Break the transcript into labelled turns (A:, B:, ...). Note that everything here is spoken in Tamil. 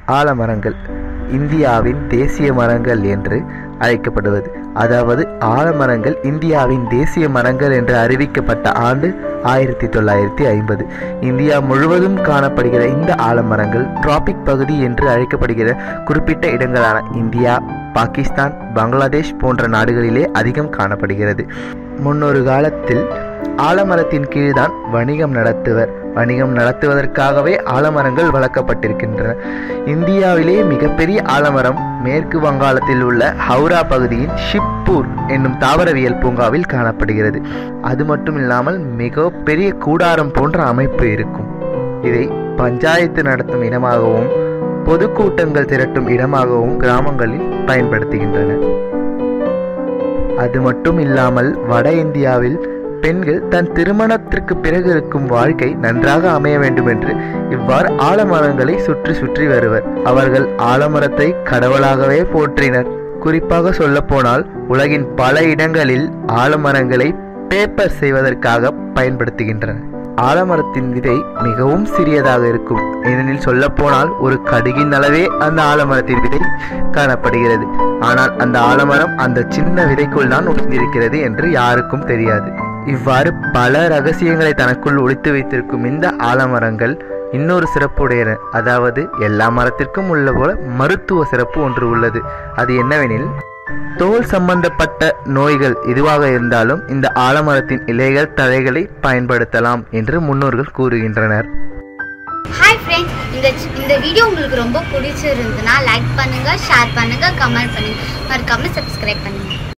A: ஆலமரங்கள் இந்தியாவின் தேசிய மரங்கள் என்று அழைக்கப்படுவது அதாவது ஆலமரங்கள் இந்தியாவின் தேசிய மரங்கள் என்று அறிவிக்கப்பட்ட ஆண்டு ஆயிரத்தி தொள்ளாயிரத்தி ஐம்பது இந்தியா முழுவதும் காணப்படுகிற இந்த ஆலமரங்கள் டிராபிக் பகுதி என்று அழைக்கப்படுகிற குறிப்பிட்ட இடங்களான இந்தியா பாகிஸ்தான் பங்களாதேஷ் போன்ற நாடுகளிலே அதிகம் காணப்படுகிறது முன்னொரு காலத்தில் ஆலமரத்தின் கீழ்தான் வணிகம் நடத்துவர் வணிகம் நடத்துவதற்காகவே ஆலமரங்கள் வளர்க்கப்பட்டிருக்கின்றன இந்தியாவிலே மிகப்பெரிய ஆலமரம் மேற்கு வங்காளத்தில் உள்ள ஹவுரா பகுதியின் ஷிப்பூர் என்னும் தாவரவியல் பூங்காவில் காணப்படுகிறது அது மட்டும் இல்லாமல் மிக பெரிய கூடாரம் போன்ற அமைப்பு இருக்கும் இதை பஞ்சாயத்து நடத்தும் இடமாகவும் பொதுக்கூட்டங்கள் திரட்டும் இடமாகவும் கிராமங்களில் பயன்படுத்துகின்றன அது மட்டும் இல்லாமல் வட இந்தியாவில் பெண்கள் தன் திருமணத்திற்கு பிறகு இருக்கும் வாழ்க்கை நன்றாக அமைய வேண்டும் என்று இவ்வாறு ஆலமரங்களை சுற்றி சுற்றி வருவர் அவர்கள் ஆலமரத்தை கடவுளாகவே போற்றினர் குறிப்பாக சொல்லப்போனால் உலகின் பல இடங்களில் ஆலமரங்களை பேப்பர் செய்வதற்காக பயன்படுத்துகின்றனர் ஆலமரத்தின் விதை மிகவும் சிறியதாக இருக்கும் ஏனெனில் சொல்லப்போனால் ஒரு கடுகின் அளவே அந்த ஆலமரத்தின் விதை காணப்படுகிறது ஆனால் அந்த ஆலமரம் அந்த சின்ன விதைக்குள் தான் ஒளிந்திருக்கிறது என்று யாருக்கும் தெரியாது இவ்வாறு பல ரகசியங்களை தனக்குள் ஒளித்து வைத்திருக்கும் இந்த ஆலமரங்கள் இன்னொரு சிறப்புடையன அதாவது எல்லா மரத்திற்கும் உள்ள போல மருத்துவ சிறப்பு ஒன்று உள்ளது அது என்னவெனில் தோல் சம்பந்தப்பட்ட நோய்கள் எதுவாக இருந்தாலும் இந்த ஆலமரத்தின் இலைகள் தழைகளை பயன்படுத்தலாம் என்று முன்னோர்கள் கூறுகின்றனர்
B: ஹாய் ஃப்ரெண்ட்ஸ் இந்த இந்த வீடியோ உங்களுக்கு ரொம்ப பிடிச்சிருந்ததுன்னா லைக் பண்ணுங்க ஷேர் பண்ணுங்க கமெண்ட் பண்ணுங்க மறக்காம சப்ஸ்கிரைப் பண்ணுங்க